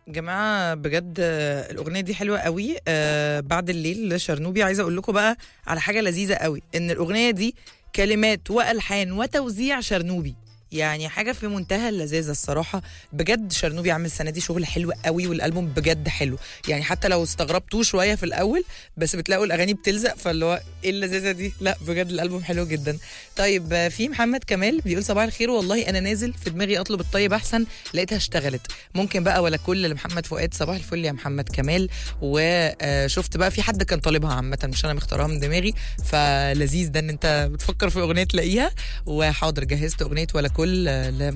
جماعة بجد آه، الأغنية دي حلوة قوي آه بعد الليل لشرنوبي عايزة أقول لكم بقى على حاجة لذيذة قوي إن الأغنية دي كلمات وألحان وتوزيع شرنوبي يعني حاجة في منتهى اللذاذة الصراحة بجد شرنوبي عامل السنة دي شغل حلو قوي والألبوم بجد حلو يعني حتى لو استغربتوه شوية في الأول بس بتلاقوا الأغاني بتلزق فاللي هو إيه اللذاذة دي لا بجد الألبوم حلو جدا طيب آه، في محمد كمال بيقول صباح الخير والله أنا نازل في دماغي أطلب الطيب أحسن لقيتها اشتغلت ممكن بقى ولا كل لمحمد فؤاد صباح الفل يا محمد كمال وشفت بقى في حد كان طالبها عامة مش أنا مختارها من دماغي فلذيذ ده إن أنت بتفكر في أغنية تلاقيها وحاضر جهزت أغنية ولا كل لمحمد